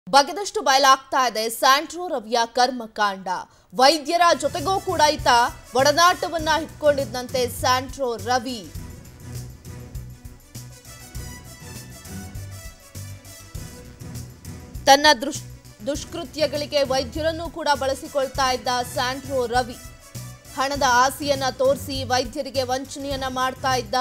ಬಗೆದಷ್ಟು ಬಯಲಾಗ್ತಾ ಇದೆ ಸ್ಯಾಂಟ್ರೋ ರವಿಯ ಕರ್ಮಕಾಂಡ ವೈದ್ಯರ ಜೊತೆಗೂ ಕೂಡ ಈತ ಒಡನಾಟವನ್ನ ಇಟ್ಕೊಂಡಿದ್ದಂತೆ ಸ್ಯಾಂಟ್ರೋ ರವಿ ತನ್ನ ದೃಶ್ ದುಷ್ಕೃತ್ಯಗಳಿಗೆ ವೈದ್ಯರನ್ನು ಕೂಡ ಬಳಸಿಕೊಳ್ತಾ ಇದ್ದ ಸ್ಯಾಂಟ್ರೋ ರವಿ ಹಣದ ಆಸೆಯನ್ನ ತೋರಿಸಿ ವೈದ್ಯರಿಗೆ ವಂಚನೆಯನ್ನ ಮಾಡ್ತಾ ಇದ್ದ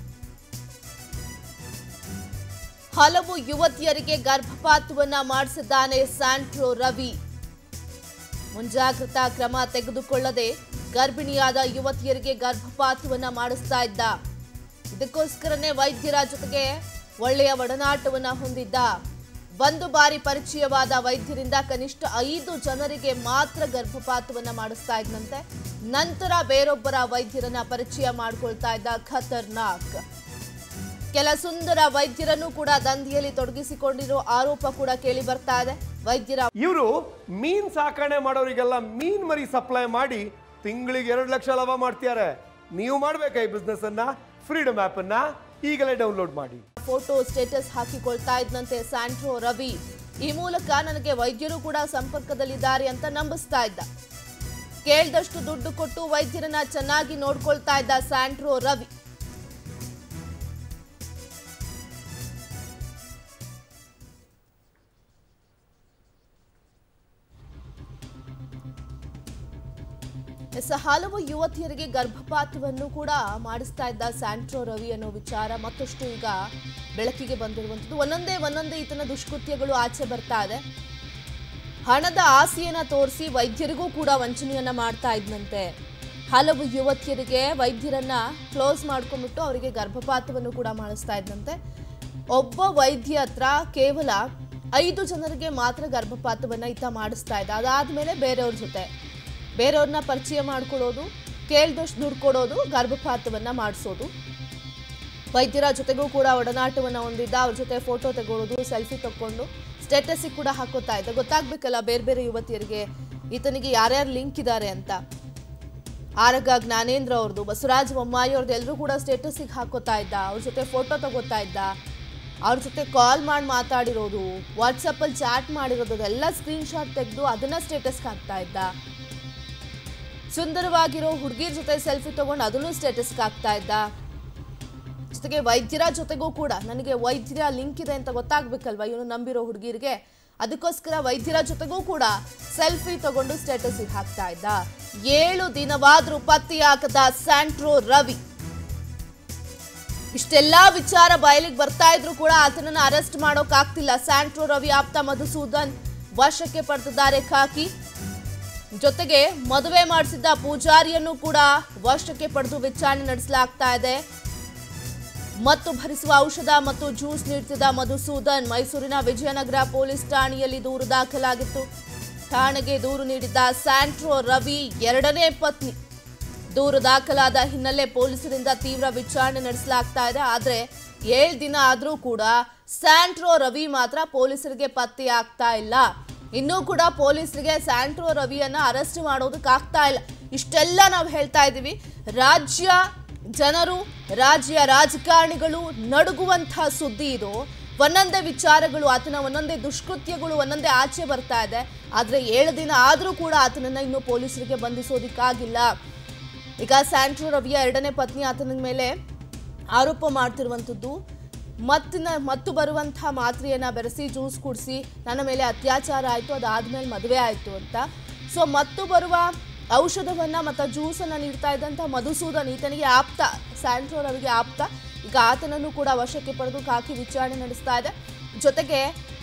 ಹಲವು ಯುವತಿಯರಿಗೆ ಗರ್ಭಪಾತವನ್ನ ಮಾಡಿಸಿದ್ದಾನೆ ಸ್ಯಾಂಟ್ರೋ ರವಿ ಮುಂಜಾಗ್ರತಾ ಕ್ರಮ ತೆಗೆದುಕೊಳ್ಳದೆ ಗರ್ಭಿಣಿಯಾದ ಯುವತಿಯರಿಗೆ ಗರ್ಭಪಾತವನ್ನ ಮಾಡಿಸ್ತಾ ಇದ್ದ ಇದಕ್ಕೋಸ್ಕರನೇ ವೈದ್ಯರ ಜೊತೆಗೆ ಒಳ್ಳೆಯ ಒಡನಾಟವನ್ನ ಹೊಂದಿದ್ದ ಒಂದು ಬಾರಿ ಪರಿಚಯವಾದ ವೈದ್ಯರಿಂದ ಕನಿಷ್ಠ ಐದು ಜನರಿಗೆ ಮಾತ್ರ ಗರ್ಭಪಾತವನ್ನ ಮಾಡಿಸ್ತಾ ಇದ್ದಂತೆ ನಂತರ ಬೇರೊಬ್ಬರ ವೈದ್ಯರನ್ನ ಪರಿಚಯ ಮಾಡ್ಕೊಳ್ತಾ ಇದ್ದ ಖತರ್ನಾಕ್ ಕೆಲ ಸುಂದರ ವೈದ್ಯರನ್ನು ಕೂಡ ದಂಧೆಯಲ್ಲಿ ತೊಡಗಿಸಿಕೊಂಡಿರೋ ಆರೋಪ ಕೂಡ ಕೇಳಿ ಬರ್ತಾ ಇದೆ ವೈದ್ಯರ ಇವರು ಮೀನ್ ಸಾಕಣೆ ಮಾಡೋರಿಗೆಲ್ಲ ಮೀನ್ ಮರಿ ಸಪ್ಲೈ ಮಾಡಿ ತಿಂಗಳಿಗೆ ಎರಡು ಲಕ್ಷ ಲಾಭ ಮಾಡ್ತಿದ್ದಾರೆ ನೀವು ಮಾಡ್ಬೇಕಾ ಈ ಬಿಸ್ನೆಸ್ ಅನ್ನ ಫ್ರೀಡಮ್ ಆಪ್ ಅನ್ನ ಈಗಲೇ ಡೌನ್ಲೋಡ್ ಮಾಡಿ ಫೋಟೋ ಸ್ಟೇಟಸ್ ಹಾಕಿಕೊಳ್ತಾ ಇದ್ದಂತೆ ಸ್ಯಾಂಟ್ರೋ ರವಿ ಈ ಮೂಲಕ ನನಗೆ ವೈದ್ಯರು ಕೂಡ ಸಂಪರ್ಕದಲ್ಲಿದ್ದಾರೆ ಅಂತ ನಂಬಿಸ್ತಾ ಇದ್ದ ಕೇಳ್ದಷ್ಟು ದುಡ್ಡು ಕೊಟ್ಟು ವೈದ್ಯರನ್ನ ಚೆನ್ನಾಗಿ ನೋಡ್ಕೊಳ್ತಾ ಇದ್ದ ಸ್ಯಾಂಟ್ರೋ ರವಿ ಎಸ್ ಹಲವು ಯುವತಿಯರಿಗೆ ಗರ್ಭಪಾತವನ್ನು ಕೂಡ ಮಾಡಿಸ್ತಾ ಇದ್ದ ಸ್ಯಾಂಟ್ರೋ ರವಿ ಅನ್ನೋ ವಿಚಾರ ಮತ್ತಷ್ಟು ಈಗ ಬೆಳಕಿಗೆ ಬಂದಿರುವಂಥದ್ದು ಒಂದೊಂದೇ ಒಂದೊಂದೇ ಈತನ ದುಷ್ಕೃತ್ಯಗಳು ಆಚೆ ಬರ್ತಾ ಇದೆ ಹಣದ ಆಸೆಯನ್ನ ತೋರಿಸಿ ವೈದ್ಯರಿಗೂ ಕೂಡ ವಂಚನೆಯನ್ನ ಮಾಡ್ತಾ ಇದ್ನಂತೆ ಹಲವು ಯುವತಿಯರಿಗೆ ವೈದ್ಯರನ್ನ ಕ್ಲೋಸ್ ಮಾಡ್ಕೊಂಡ್ಬಿಟ್ಟು ಅವರಿಗೆ ಗರ್ಭಪಾತವನ್ನು ಕೂಡ ಮಾಡಿಸ್ತಾ ಇದ್ದಂತೆ ಒಬ್ಬ ವೈದ್ಯ ಹತ್ರ ಕೇವಲ ಐದು ಜನರಿಗೆ ಮಾತ್ರ ಗರ್ಭಪಾತವನ್ನ ಈತ ಮಾಡಿಸ್ತಾ ಇದ್ದ ಅದಾದ್ಮೇಲೆ ಬೇರೆಯವ್ರ ಜೊತೆ ಬೇರೆಯವ್ರನ್ನ ಪರಿಚಯ ಮಾಡ್ಕೊಳ್ಳೋದು ಕೇಳ್ದಷ್ಟು ದುಡ್ಡು ಕೊಡೋದು ಗರ್ಭಪಾತವನ್ನ ಮಾಡಿಸೋದು ವೈದ್ಯರ ಜೊತೆಗೂ ಕೂಡ ಒಡನಾಟವನ್ನು ಹೊಂದಿದ್ದ ಅವ್ರ ಜೊತೆ ಫೋಟೋ ತಗೊಳ್ಳೋದು ಸೆಲ್ಫಿ ತಗೊಂಡು ಸ್ಟೇಟಸ್ಸಿಗೆ ಕೂಡ ಹಾಕೋತಾ ಇದ್ದ ಗೊತ್ತಾಗ್ಬೇಕಲ್ಲ ಬೇರೆ ಬೇರೆ ಯುವತಿಯರಿಗೆ ಈತನಿಗೆ ಯಾರ್ಯಾರು ಲಿಂಕ್ ಇದ್ದಾರೆ ಅಂತ ಆರಗ ಜ್ಞಾನೇಂದ್ರ ಅವ್ರದ್ದು ಬಸವರಾಜ್ ಬೊಮ್ಮಾಯಿ ಅವ್ರದ್ದು ಎಲ್ಲರೂ ಕೂಡ ಸ್ಟೇಟಸ್ಸಿಗೆ ಹಾಕೋತಾ ಇದ್ದ ಅವ್ರ ಜೊತೆ ಫೋಟೋ ತಗೋತಾ ಇದ್ದ ಅವ್ರ ಜೊತೆ ಕಾಲ್ ಮಾಡಿ ಮಾತಾಡಿರೋದು ವಾಟ್ಸಪ್ಪಲ್ಲಿ ಚಾಟ್ ಮಾಡಿರೋದು ಅದೆಲ್ಲ ಸ್ಕ್ರೀನ್ಶಾಟ್ ತೆಗೆದು ಅದನ್ನ ಸ್ಟೇಟಸ್ಗೆ ಹಾಕ್ತಾ ಇದ್ದ ಸುಂದರವಾಗಿರೋ ಹುಡುಗಿರ ಜೊತೆ ಸೆಲ್ಫಿ ತಗೊಂಡು ಅದನ್ನು ಸ್ಟೇಟಸ್ಗೆ ಹಾಕ್ತಾ ಇದ್ದ ಜೊತೆಗೆ ವೈದ್ಯರ ಜೊತೆಗೂ ಕೂಡ ನನಗೆ ವೈದ್ಯರ ಲಿಂಕ್ ಇದೆ ಅಂತ ಗೊತ್ತಾಗ್ಬೇಕಲ್ವಾ ಇವನು ನಂಬಿರೋ ಹುಡುಗಿರಿಗೆ ಅದಕ್ಕೋಸ್ಕರ ವೈದ್ಯರ ಜೊತೆಗೂ ಕೂಡ ಸೆಲ್ಫಿ ತಗೊಂಡು ಸ್ಟೇಟಸ್ಗೆ ಹಾಕ್ತಾ ಇದ್ದ ಏಳು ದಿನವಾದ್ರೂ ಪತ್ತೆಯಾಗದ ಸ್ಯಾಂಟ್ರೋ ರವಿ ಇಷ್ಟೆಲ್ಲಾ ವಿಚಾರ ಬಯಲಿಗೆ ಬರ್ತಾ ಇದ್ರು ಕೂಡ ಆತನನ್ನ ಅರೆಸ್ಟ್ ಮಾಡೋಕ್ ಆಗ್ತಿಲ್ಲ ಸ್ಯಾಂಟ್ರೋ ರವಿ ಆಪ್ತ ಮಧುಸೂದನ್ ವಶಕ್ಕೆ ಪಡೆದಿದ್ದಾರೆ ಖಾಕಿ ಜೊತೆಗೆ ಮದುವೆ ಮಾಡಿಸಿದ್ದ ಪೂಜಾರಿಯನ್ನು ಕೂಡ ವಶಕ್ಕೆ ಪಡೆದು ವಿಚಾರಣೆ ನಡೆಸಲಾಗ್ತಾ ಇದೆ ಮತ್ತು ಭರಿಸುವ ಔಷಧ ಮತ್ತು ಜ್ಯೂಸ್ ನೀಡುತ್ತಿದ್ದ ಮಧುಸೂದನ್ ಮೈಸೂರಿನ ವಿಜಯನಗರ ಪೊಲೀಸ್ ಠಾಣೆಯಲ್ಲಿ ದೂರು ದಾಖಲಾಗಿತ್ತು ಠಾಣೆಗೆ ದೂರು ನೀಡಿದ್ದ ಸ್ಯಾಂಟ್ರೋ ರವಿ ಎರಡನೇ ಪತ್ನಿ ದೂರು ದಾಖಲಾದ ಹಿನ್ನೆಲೆ ಪೊಲೀಸರಿಂದ ತೀವ್ರ ವಿಚಾರಣೆ ನಡೆಸಲಾಗ್ತಾ ಇದೆ ಆದ್ರೆ ಏಳು ದಿನ ಆದ್ರೂ ಕೂಡ ಸ್ಯಾಂಟ್ರೋ ರವಿ ಮಾತ್ರ ಪೊಲೀಸರಿಗೆ ಪತ್ತೆಯಾಗ್ತಾ ಇಲ್ಲ ಇನ್ನೂ ಕೂಡ ಪೊಲೀಸರಿಗೆ ಸ್ಯಾಂಟ್ರೋ ರವಿಯನ್ನ ಅರೆಸ್ಟ್ ಮಾಡೋದಕ್ಕಾಗ್ತಾ ಇಲ್ಲ ಇಷ್ಟೆಲ್ಲ ನಾವು ಹೇಳ್ತಾ ಇದ್ದೀವಿ ರಾಜ್ಯ ಜನರು ರಾಜ್ಯ ರಾಜಕಾರಣಿಗಳು ನಡುಗುವಂತಹ ಸುದ್ದಿ ಇದು ಒಂದೊಂದೇ ವಿಚಾರಗಳು ಆತನ ಒಂದೊಂದೇ ದುಷ್ಕೃತ್ಯಗಳು ಒಂದೊಂದೇ ಆಚೆ ಬರ್ತಾ ಇದೆ ಆದ್ರೆ ಏಳು ದಿನ ಆದರೂ ಕೂಡ ಆತನನ್ನ ಇನ್ನೂ ಪೊಲೀಸರಿಗೆ ಬಂಧಿಸೋದಿಕ್ಕಾಗಿಲ್ಲ ಈಗ ಸ್ಯಾಂಟ್ರೋ ರವಿಯ ಎರಡನೇ ಪತ್ನಿ ಆತನ ಮೇಲೆ ಆರೋಪ ಮಾಡ್ತಿರುವಂಥದ್ದು ಮತ್ತಿನ ಮತ್ತು ಬರುವಂತಹ ಮಾತ್ರೆಯನ್ನ ಬೆರೆಸಿ ಜ್ಯೂಸ್ ಕುಡಿಸಿ ನನ್ನ ಮೇಲೆ ಅತ್ಯಾಚಾರ ಆಯಿತು ಅದಾದ್ಮೇಲೆ ಮದುವೆ ಆಯಿತು ಅಂತ ಸೊ ಮತ್ತು ಬರುವ ಔಷಧವನ್ನ ಮತ್ತು ಜ್ಯೂಸನ್ನು ನೀಡ್ತಾ ಇದ್ದಂಥ ಮಧುಸೂದನ್ ಈತನಿಗೆ ಆಪ್ತ ಸ್ಯಾಂಟ್ರೋ ರವಿಗೆ ಆಪ್ತ ಈಗ ಆತನನ್ನು ಕೂಡ ವಶಕ್ಕೆ ಪಡೆದು ಕಾಕಿ ವಿಚಾರಣೆ ನಡೆಸ್ತಾ ಇದೆ ಜೊತೆಗೆ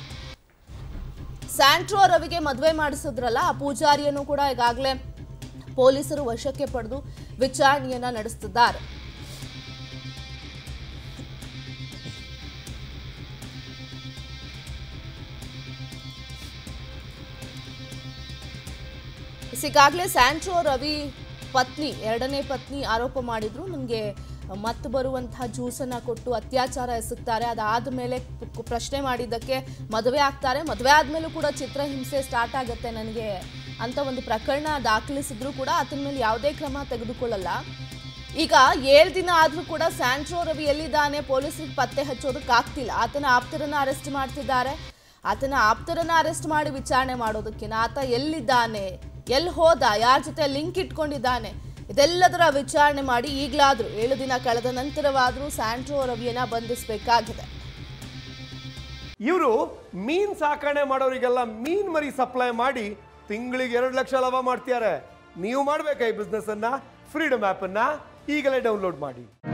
ಸ್ಯಾಂಟ್ರೋ ರವಿಗೆ ಮದುವೆ ಮಾಡಿಸಿದ್ರಲ್ಲ ಆ ಪೂಜಾರಿಯನ್ನು ಕೂಡ ಈಗಾಗಲೇ ಪೊಲೀಸರು ವಶಕ್ಕೆ ಪಡೆದು ವಿಚಾರಣೆಯನ್ನ ನಡೆಸುತ್ತಿದ್ದಾರೆ ಈಗಾಗಲೇ ಸ್ಯಾಂಟ್ರೋ ರವಿ ಪತ್ನಿ ಎರಡನೇ ಪತ್ನಿ ಆರೋಪ ಮಾಡಿದ್ರು ನನಗೆ ಮತ್ತೆ ಬರುವಂತಹ ಜ್ಯೂಸನ್ನು ಕೊಟ್ಟು ಅತ್ಯಾಚಾರ ಎಸಗ್ತಾರೆ ಅದಾದ ಮೇಲೆ ಪ್ರಶ್ನೆ ಮಾಡಿದ್ದಕ್ಕೆ ಮದುವೆ ಆಗ್ತಾರೆ ಮದುವೆ ಆದಮೇಲೂ ಕೂಡ ಚಿತ್ರಹಿಂಸೆ ಸ್ಟಾರ್ಟ್ ಆಗುತ್ತೆ ನನಗೆ ಅಂತ ಒಂದು ಪ್ರಕರಣ ದಾಖಲಿಸಿದ್ರು ಕೂಡ ಆತನ ಮೇಲೆ ಯಾವುದೇ ಕ್ರಮ ತೆಗೆದುಕೊಳ್ಳಲ್ಲ ಈಗ ಏಳು ದಿನ ಆದರೂ ಕೂಡ ಸ್ಯಾಂಟ್ರೋ ರವಿ ಎಲ್ಲಿದ್ದಾನೆ ಪೊಲೀಸರಿಗೆ ಪತ್ತೆ ಹಚ್ಚೋದಕ್ಕಾಗ್ತಿಲ್ಲ ಆತನ ಆಪ್ತರನ್ನ ಅರೆಸ್ಟ್ ಮಾಡ್ತಿದ್ದಾರೆ ಆತನ ಆಪ್ತರನ್ನ ಅರೆಸ್ಟ್ ಮಾಡಿ ವಿಚಾರಣೆ ಮಾಡೋದಕ್ಕಿನ ಆತ ಎಲ್ಲಿದ್ದಾನೆ ಎಲ್ಲಿ ಹೋದ ಯಾರ ಜೊತೆ ಲಿಂಕ್ ಇಟ್ಕೊಂಡಿದ್ದಾನೆ ಇದೆಲ್ಲದರ ವಿಚಾರಣೆ ಮಾಡಿ ಈಗಲಾದರೂ ಏಳು ದಿನ ಕಳೆದ ನಂತರವಾದರೂ ಸ್ಯಾಂಟ್ರೋ ರವಿಯನ್ನ ಬಂಧಿಸಬೇಕಾಗಿದೆ ಇವರು ಮೀನ್ ಸಾಕಣೆ ಮಾಡೋರಿಗೆಲ್ಲ ಮೀನ್ ಮರಿ ಸಪ್ಲೈ ಮಾಡಿ ತಿಂಗಳಿಗೆ ಎರಡು ಲಕ್ಷ ಲಾಭ ಮಾಡ್ತಿದ್ದಾರೆ ನೀವು ಮಾಡ್ಬೇಕಾ ಈ ಬಿಸ್ನೆಸ್ ಅನ್ನ ಫ್ರೀಡಮ್ ಆಪ್ ಅನ್ನ ಈಗಲೇ ಡೌನ್ಲೋಡ್ ಮಾಡಿ